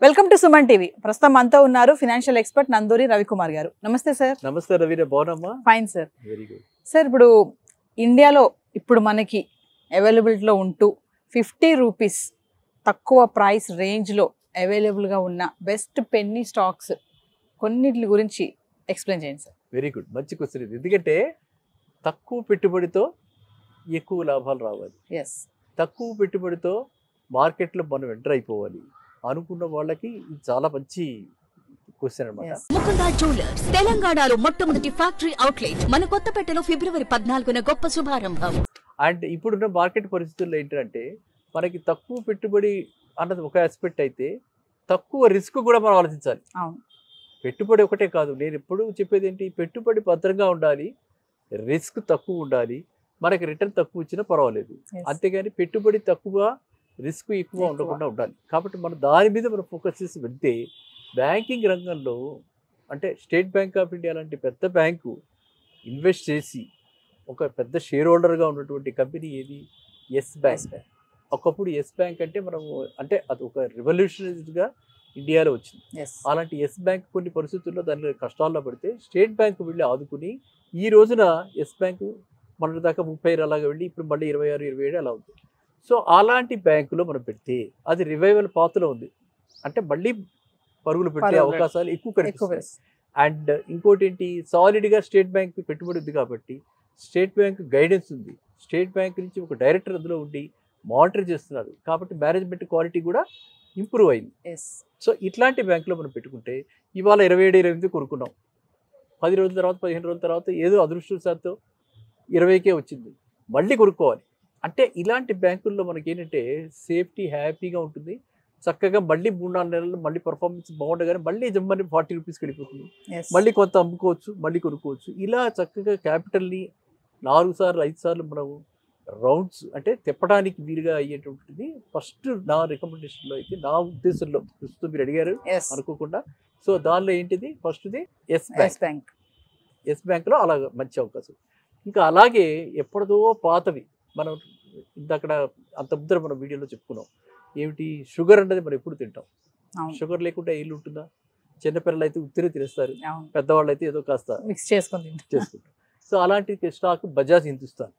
Welcome to Suman TV ప్రస్తుతం మనతో ఉన్నారు ఫినాన్షియల్ ఎక్స్పర్ట్ నందూరి రవికుమార్ గారు నమస్తే సార్ నమస్తే రవీన బాగున్నామ్మా fine sir very good sir ఇప్పుడు ఇండియాలో ఇప్పుడు మనకి అవైలబిలిటీలో ఉంటూ ఫిఫ్టీ రూపీస్ తక్కువ ప్రైస్ రేంజ్లో అవైలబుల్గా ఉన్న బెస్ట్ పెన్నీ స్టాక్స్ కొన్నిటి గురించి ఎక్స్ప్లెయిన్ చేయండి సార్ వెరీ గుడ్ మంచి క్వశ్చన్ ఇది ఎందుకంటే తక్కువ పెట్టుబడితో ఎక్కువ లాభాలు రావాలి ఎస్ తక్కువ పెట్టుబడితో మార్కెట్లో మనం ఎంటర్ అయిపోవాలి అనుకున్న వాళ్ళకి ఇది చాలా మంచి క్వశ్చన్ అనమాట ఎస్ ముకుందా జ్యువెలర్స్ తెలంగాణలో మొట్టమొదటి ఫ్యాక్టరీ అవుట్లెట్ మన కొత్తపేటలో ఫిబ్రవరి పద్నాలుగున గొప్ప శుభారంభం అండ్ ఇప్పుడున్న మార్కెట్ పరిస్థితుల్లో ఏంటంటే మనకి తక్కువ పెట్టుబడి అన్నది ఒక ఆస్పెక్ట్ అయితే తక్కువ రిస్క్ కూడా మనం ఆలోచించాలి అవును పెట్టుబడి ఒకటే కాదు నేను ఎప్పుడు చెప్పేది ఏంటి పెట్టుబడి భద్రంగా ఉండాలి రిస్క్ తక్కువ ఉండాలి మనకి రిటర్న్ తక్కువ ఇచ్చినా పర్వాలేదు Yes. అంతేగాని పెట్టుబడి తక్కువ రిస్క్ ఎక్కువ ఎక్కువ. ఉండకుండా ఉండాలి కాబట్టి మనం దాని మీద మనం ఫోకస్ చేసి వెళ్తే బ్యాంకింగ్ రంగంలో అంటే స్టేట్ బ్యాంక్ ఆఫ్ ఇండియా లాంటి పెద్ద బ్యాంకు ఇన్వెస్ట్ చేసి ఒక పెద్ద షేర్ హోల్డర్గా ఉన్నటువంటి కంపెనీ ఏది ఎస్ బ్యాంక్ ఒకప్పుడు ఎస్ బ్యాంక్ అంటే మనము అంటే అది ఒక రెవల్యూషనరీగా ఇండియాలో వచ్చింది ఎస్ అలాంటి ఎస్ బ్యాంక్ కొన్ని పరిస్థితుల్లో దానిలో కష్టాల్లో పడితే స్టేట్ బ్యాంక్ వెళ్ళి ఆదుకుని ఈ రోజున ఎస్ బ్యాంకు మన దాకా ముప్పై అలాగా వెళ్ళి ఇప్పుడు మళ్ళీ ఇరవై ఆరు ఇరవై ఏడు అలా ఉంది సో అలాంటి బ్యాంకులో మనం పెడితే అది రివైవల్ పాత్రలో ఉంది అంటే మళ్ళీ పరుగులు పెట్టే పరుగులు. అవకాశాలు ఎక్కువ ఎక్కువ కనిపిస్తాయి అండ్ ఇంకోటి ఏంటి సాలిడ్గా స్టేట్ బ్యాంక్ పెట్టుబడి ఉంది కాబట్టి స్టేట్ బ్యాంక్ గైడెన్స్ ఉంది స్టేట్ బ్యాంక్ నుంచి ఒక డైరెక్టర్ అందులో ఉండి మానిటర్ చేస్తున్నారు కాబట్టి మేనేజ్మెంట్ క్వాలిటీ కూడా ఇంప్రూవ్ అయింది ఎస్ సో ఇట్లాంటి బ్యాంకులో మనం పెట్టుకుంటే ఇవాళ ఇరవై ఏడు ఇరవై ఎనిమిది కొనుక్కున్నాం పది రోజుల తర్వాత పదిహేను రోజుల తర్వాత ఏదో అదృష్టవశాత్తు ఇరవైకే వచ్చింది మళ్ళీ కొనుక్కోవాలి అంటే ఇలాంటి బ్యాంకుల్లో మనకి ఏంటంటే సేఫ్టీ హ్యాపీగా ఉంటుంది చక్కగా మళ్ళీ మూడు నాలుగు నెలలు మళ్ళీ పర్ఫార్మెన్స్ బాగుండగానే మళ్ళీ జమ్మని ఫార్టీ రూపీస్కి వెళ్ళిపోతుంది ఎస్ మళ్ళీ కొంత అమ్ముకోవచ్చు మళ్ళీ కొనుక్కోవచ్చు ఇలా చక్కగా క్యాపిటల్ని నాలుగు సార్లు ఐదు సార్లు మనం రౌండ్స్ అంటే తిప్పడానికి వీలుగా అయ్యేటువంటిది ఫస్ట్ నా రికమెండేషన్లో అయితే నా ఉద్దేశంలో ప్రస్తుతం మీరు అడిగారు ఎస్ అనుకోకుండా సో దానిలో ఏంటిది ఫస్ట్ది Yes Bank Yes Bank Yes బ్యాంక్లో అలా మంచి అవకాశం ఇంకా అలాగే ఎప్పటిదో పాతవి మనం ఇంతక్కడ అంత ముద్ర మనం వీడియోలో చెప్పుకున్నాం ఏమిటి షుగర్ అన్నది మనం ఎప్పుడు తింటాం అవును షుగర్ లేకుండా ఇల్లు ఉంటుందా చిన్నపిల్లలు అయితే ఉత్తిరి తినేస్తారు అవును పెద్దవాళ్ళు అయితే ఏదో కాస్త మిక్స్ చేసుకుంది చేసుకుంటాం సో అలాంటి స్టాక్ బజాజ్ హిందుస్థాన్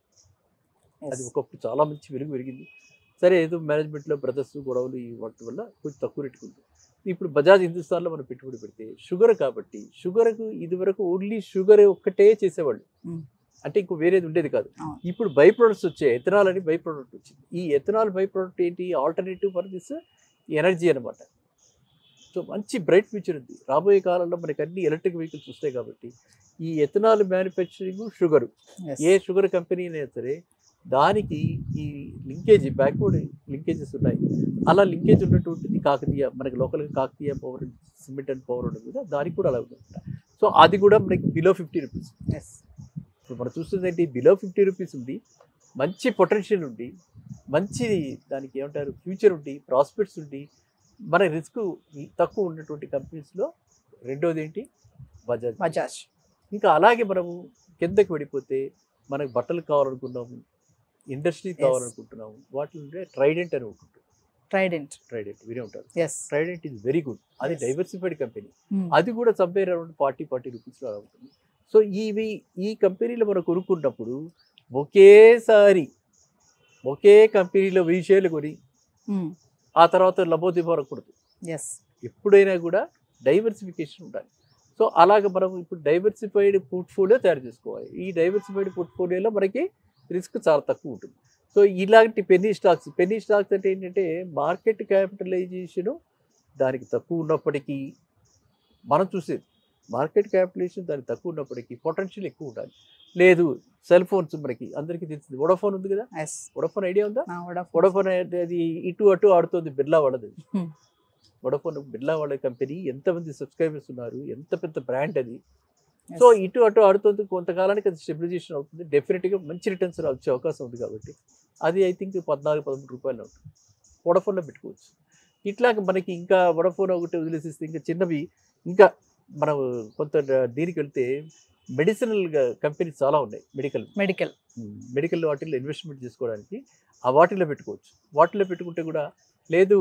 Yes. అది ఒకప్పుడు చాలా మంచి వెలుగు పెరిగింది సరే ఏదో మేనేజ్మెంట్లో బ్రదర్స్ గొడవలు ఈ వాటి వల్ల కొంచెం తక్కువ రేటుకు ఉంది ఇప్పుడు బజాజ్ హిందుస్థాన్లో మనం పెట్టుబడి పెడితే షుగర్ కాబట్టి షుగర్కు ఇదివరకు ఓన్లీ షుగర్ ఒక్కటే చేసేవాళ్ళు Mm. అంటే ఇంకో వేరేది ఉండేది కాదు అవును. ఇప్పుడు బై ప్రొడక్ట్స్ వచ్చాయి ఎథనాల్ అని బై ప్రొడక్ట్ వచ్చింది ఈ ఎథనాల్ బై ప్రొడక్ట్ ఏంటి ఆల్టర్నేటివ్ ఫర్ దిస్ ఎనర్జీ అనమాట సో మంచి బ్రైట్ ఫ్యూచర్ ఉంది రాబోయే కాలంలో మనకి అన్ని ఎలక్ట్రిక్ వెహికల్స్ వస్తాయి కాబట్టి ఈ ఎథనాల్ మ్యానుఫ్యాక్చరింగ్ షుగర్ Yes. ఏ షుగర్ కంపెనీ అయినా సరే దానికి ఈ లింకేజ్ బ్యాక్వర్డ్ లింకేజెస్ ఉన్నాయి అలా లింకేజ్ ఉన్నటువంటిది కాకతీయ మనకి లోకల్గా Kakatiya power cement and power ఉండదు కదా దానికి కూడా అలా ఉందన్నమాట సో అది కూడా మనకి బిలో ఫిఫ్టీ రూపీస్ ఎస్ ఇప్పుడు మనం చూస్తుంది ఏంటి బిలో ఫిఫ్టీ రూపీస్ ఉంది మంచి పొటెన్షియల్ ఉంది మంచి దానికి ఏమంటారు ఫ్యూచర్ ఉంది ప్రాస్పెక్ట్స్ ఉంది మన రిస్క్ తక్కువ ఉన్నటువంటి కంపెనీస్లో రెండోది ఏంటి బజాజ్ బజాజ్ ఇంకా అలాగే మనము కిందకి వెళ్ళిపోతే మనకు బట్టలు కావాలనుకున్నాము ఇండస్ట్రీ కావాలనుకుంటున్నాము వాటిలో ట్రైడెంట్ అని ఉంటుంది ట్రైడెంట్ ట్రైడెంట్ వినే ఉంటారు yes Trident is very good అది Yes. డైవర్సిఫైడ్ కంపెనీ అది కూడా సంపేర్ అరౌండ్ ఫార్టీ ఫార్టీ రూపీస్లో అలా ఉంటుంది సో ఇవి ఈ కంపెనీలో మనం కొనుక్కున్నప్పుడు ఒకేసారి ఒకే కంపెనీలో వెయ్యి షేర్లు కొని ఆ తర్వాత లబోదిబరకూడదు ఎస్ ఎప్పుడైనా కూడా డైవర్సిఫికేషన్ ఉండాలి సో అలాగ మనం ఇప్పుడు డైవర్సిఫైడ్ పోర్ట్ఫోలియో తయారు చేసుకోవాలి ఈ డైవర్సిఫైడ్ పోర్ట్ఫోలియోలో మనకి రిస్క్ చాలా తక్కువ ఉంటుంది సో ఇలాంటి పెన్నీ స్టాక్స్ పెన్నీ స్టాక్స్ అంటే ఏంటంటే మార్కెట్ క్యాపిటలైజేషను దానికి తక్కువ ఉన్నప్పటికీ మనం చూసేది మార్కెట్ క్యాపిటలైజేషన్ దానికి తక్కువ ఉన్నప్పటికీ పొటెన్షియల్ ఎక్కువ ఉండాలి లేదు సెల్ ఫోన్స్ మనకి అందరికీ తెలిసింది వొడఫోన్ ఉంది కదా ఎస్ వొడఫోన్ ఐడియా ఉందా నా కూడా వొడఫోన్ అది ఇటు అటు ఆడుతుంది బిర్లా వాళ్ళది Hmm. వొడఫోన్ బిర్లా వాళ్ళ కంపెనీ ఎంతమంది సబ్స్క్రైబర్స్ ఉన్నారు ఎంత పెద్ద బ్రాండ్ అది Yes. సో ఇటు అటు ఆడుతుంది కొంతకాలానికి అది స్టెబిలైజేషన్ అవుతుంది డెఫినెట్గా మంచి రిటర్న్స్ వచ్చే అవకాశం ఉంది కాబట్టి అది ఐ థింక్ పద్నాలుగు పదమూడు రూపాయలు ఉంటుంది వొడఫోన్లో పెట్టుకోవచ్చు ఇట్లాగ మనకి ఇంకా వొడఫోన్ ఒకటి వదిలేసిస్తే ఇంకా చిన్నవి ఇంకా మనం కొంత దీనికి వెళ్తే మెడిసినల్ కంపెనీస్ చాలా ఉన్నాయి మెడికల్ మెడికల్ మెడికల్ వాటిల్లో ఇన్వెస్ట్మెంట్ చేసుకోవడానికి ఆ వాటిల్లో పెట్టుకోవచ్చు వాటిల్లో పెట్టుకుంటే కూడా లేదు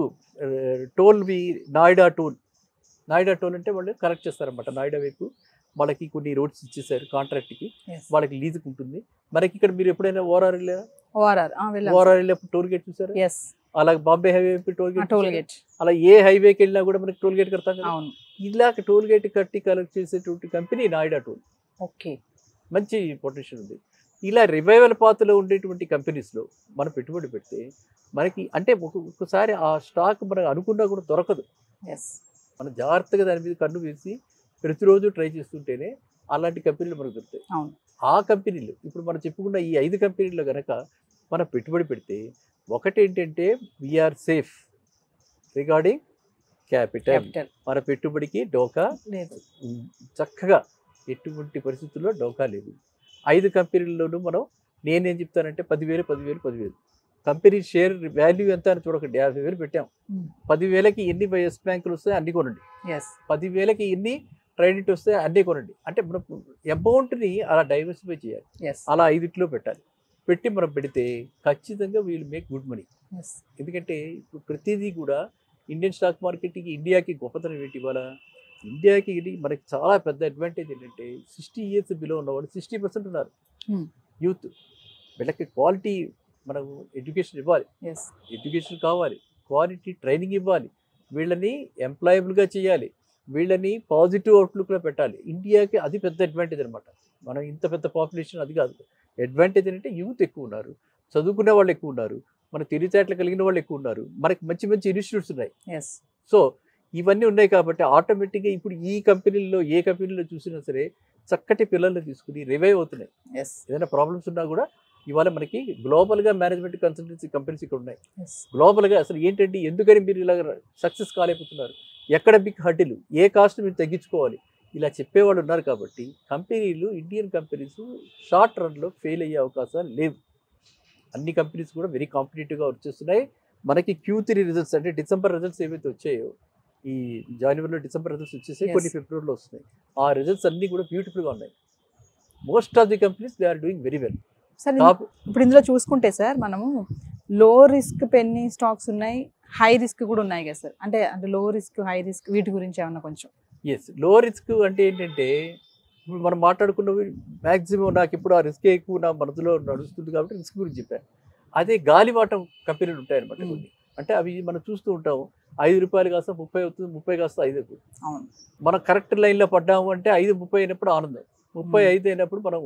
టోల్ వి నాయిడా టోల్ నాయిడా టోల్ అంటే వాళ్ళు కరెక్ట్ చేస్తారన్నమాట నాయిడా వైపు వాళ్ళకి కొన్ని రోడ్స్ ఇచ్చేసారు కాంట్రాక్ట్కి వాళ్ళకి లీజుకు ఉంటుంది మనకి ఇక్కడ మీరు ఎప్పుడైనా ఓఆర్ఆర్ వెళ్ళారా ఓఆర్ఆర్ వెళ్ళాం ఓఆర్ఆర్ వెళ్ళినప్పుడు టోల్ గేట్ చూసారా ఎస్ అలాగే బాంబే హైవే వైపు టోల్ గేట్ టోల్ చూసారా? గేట్ అలా ఏ హైవేకి వెళ్ళినా కూడా మనకి టోల్ గేట్ కడతాం కదా అవును ఇలాగ టోల్ గేట్ కట్టి కలెక్ట్ చేసేటువంటి కంపెనీ నాయిడా టోల్ ఓకే మంచి పొటెన్షియల్ ఉంది ఇలా రివైవల్ పాత్రలో ఉండేటువంటి కంపెనీస్లో మనం పెట్టుబడి పెడితే మనకి అంటే ఒక్కొ- ఒక్కొక్కసారి ఆ స్టాక్ మనకు అనుకున్నా కూడా దొరకదు ఎస్ మనం జాగ్రత్తగా దాని మీద కన్ను వేసి ప్రతిరోజు ట్రై చేస్తుంటేనే అలాంటి కంపెనీలు మనకు దొరుకుతాయి అవును. ఆ కంపెనీలు ఇప్పుడు మనం చెప్పుకున్న ఈ ఐదు కంపెనీల్లో కనుక మనం పెట్టుబడి పెడితే ఒకటి ఏంటంటే we're safe regarding capital capital మన పెట్టుబడికి డోకా లేదు ఉమ్, చక్కగా ఎటువంటి పరిస్థితుల్లో డోకా లేదు ఐదు కంపెనీల్లోనూ మనం నేనేం చెప్తానంటే పదివేలు పదివేలు పదివేలు కంపెనీ షేర్ వాల్యూ ఎంత అని చూడకండి యాభై వేలు పెట్టాం Hmm. పదివేలకి ఎన్ని ఎస్ బ్యాంకులు వస్తాయి అన్ని కొనండి ఎస్ పదివేలకి ఎన్ని క్రెడిట్ వస్తే అన్నీ కొనండి అంటే మనం అమౌంట్ని అలా డైవర్సిఫై చేయాలి ఎస్ అలా ఐదిట్లో పెట్టాలి పెట్టి మనం పెడితే ఖచ్చితంగా we'll make good money yes ఎందుకంటే ఇప్పుడు ప్రతిదీ కూడా ఇండియన్ స్టాక్ మార్కెట్కి ఇండియాకి గొప్పతనం ఏంటి ఇవాళ ఇండియాకి ఇది మనకి చాలా పెద్ద అడ్వాంటేజ్ ఏంటంటే సిక్స్టీ ఇయర్స్ బిలో ఉన్నవాళ్ళు సిక్స్టీ పర్సెంట్ ఉన్నారు Hmm. యూత్ వీళ్ళకి క్వాలిటీ మనం ఎడ్యుకేషన్ ఇవ్వాలి ఎస్ ఎడ్యుకేషన్ కావాలి క్వాలిటీ ట్రైనింగ్ ఇవ్వాలి వీళ్ళని ఎంప్లాయబుల్గా చేయాలి వీళ్ళని పాజిటివ్ అవుట్లుక్లో పెట్టాలి ఇండియాకి అది పెద్ద అడ్వాంటేజ్ అనమాట మనం ఇంత పెద్ద పాపులేషన్ అది కాదు అడ్వాంటేజ్ ఏంటంటే యూత్ ఎక్కువ ఉన్నారు చదువుకునే వాళ్ళు ఎక్కువ ఉన్నారు మన తెలివితేటలు కలిగిన వాళ్ళు ఎక్కువ ఉన్నారు మనకి మంచి మంచి ఇన్స్టిట్యూట్స్ ఉన్నాయి ఎస్ సో ఇవన్నీ ఉన్నాయి కాబట్టి ఆటోమేటిక్గా ఇప్పుడు ఈ కంపెనీల్లో ఏ కంపెనీలో చూసినా సరే చక్కటి పిల్లల్ని తీసుకుని రివైవ్ అవుతున్నాయి ఎస్ ఏదైనా ప్రాబ్లమ్స్ ఉన్నా కూడా ఇవాళ మనకి గ్లోబల్గా మేనేజ్మెంట్ కన్సల్టెన్సీ కంపెనీస్ ఇక్కడ ఉన్నాయి ఎస్ గ్లోబల్గా అసలు ఏంటంటే ఎందుకని మీరు ఇలా సక్సెస్ కాలేకపోతున్నారు ఎక్కడ బిగ్ హడ్డీలు ఏ కాస్ట్ మీరు తగ్గించుకోవాలి ఇలా చెప్పేవాళ్ళు ఉన్నారు కాబట్టి కంపెనీలు ఇండియన్ కంపెనీస్ షార్ట్ రన్లో ఫెయిల్ అయ్యే అవకాశాలు లేవు అన్ని కంపెనీస్ కూడా వెరీ కాంపిటేటివ్గా వచ్చేస్తున్నాయి మనకి క్యూ త్రీ రిజల్ట్స్ అంటే డిసెంబర్ రిజల్ట్స్ ఏవైతే వచ్చాయో ఈ జనవరిలో డిసెంబర్ రిజల్ట్స్ వచ్చేసాయి Yes. కొన్ని ఫిబ్రవరిలో వస్తున్నాయి ఆ రిజల్ట్స్ అన్నీ కూడా బ్యూటిఫుల్గా ఉన్నాయి most of the companies they are doing very well sir top ఇప్పుడు ఇందులో చూసుకుంటే సార్ మనము లో రిస్క్ పెన్నీ స్టాక్స్ ఉన్నాయి హై రిస్క్ కూడా ఉన్నాయి కదా సార్ అంటే అంటే లో రిస్క్ హై రిస్క్ వీటి గురించి ఏమన్నా కొంచెం ఎస్ లో రిస్క్ అంటే ఏంటంటే ఇప్పుడు మనం మాట్లాడుకున్నవి మ్యాక్సిమం నాకు ఇప్పుడు ఆ రిస్క్ ఎక్కువ నా మనసులో నడుస్తుంది కాబట్టి రిస్క్ గురించి చెప్పాను అదే గాలివాటం కంపెనీలు ఉంటాయన్నమాట Hmm. కొన్ని అంటే అవి మనం చూస్తూ ఉంటాం ఐదు రూపాయలు కాస్త ముప్పై అవుతుంది ముప్పై కాస్త ఐదు అవుతుంది అవును మనం కరెక్ట్ లైన్లో పడ్డాము అంటే ఐదు ముప్పై అయినప్పుడు ఆనందం ముప్పై Hmm. ఐదు అయినప్పుడు మనం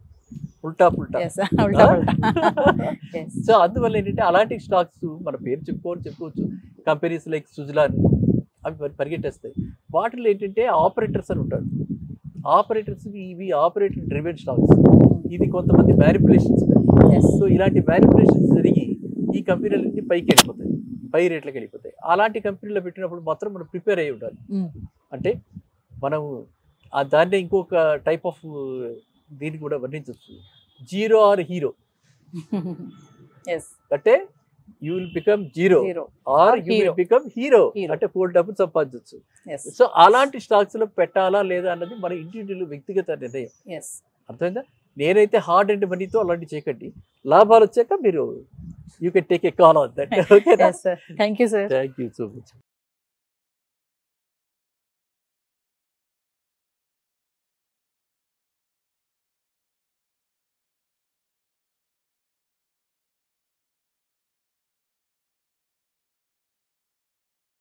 ఉల్టా పుల్టా ఎస్ ఉల్టా ఉల్టా ఎస్ సో అందువల్ల ఏంటంటే అలాంటి స్టాక్స్ మన పేరు చెప్పుకోవాలి చెప్పుకోవచ్చు కంపెనీస్ లైక్ సుజలాన్ అవి పరి- పరిగెట్టేస్తాయి వాటిలో ఏంటంటే ఆపరేటర్స్ అని ఉంటారు ఆపరేటర్స్ ఇవి ఆపరేటర్ డ్రివెన్ స్టాక్స్ ఇది కొంతమంది మ్యానిపులేషన్స్ ఎస్ సో ఇలాంటి మ్యానిపులేషన్స్ జరిగి ఈ కంపెనీలన్నీ పైకి వెళ్ళిపోతాయి పై రేట్లకు వెళ్ళిపోతాయి అలాంటి కంపెనీలో పెట్టినప్పుడు మాత్రం మనం ప్రిపేర్ అయి ఉండాలి అంటే మనం ఆ దాన్నే ఇంకొక టైప్ ఆఫ్ దీన్ని కూడా వర్ణించవచ్చు జీరో ఆర్ హీరో ఎస్ అంటే you will become zero zero or Or you hero. Will become hero Hero. అంటే ఫోర్ డబ్బులు సంపాదించవచ్చు ఎస్ సో అలాంటి స్టాక్స్ లో పెట్టాలా లేదా అన్నది మన ఇండివిజువల్ వ్యక్తిగత నిర్ణయం ఎస్ అర్థమైందా నేనైతే హార్డ్ అండ్ మనీతో అలాంటి చేయకండి లాభాలు వచ్చాక మీరు you can take a call on that okay yes sir thank you sir thank you so much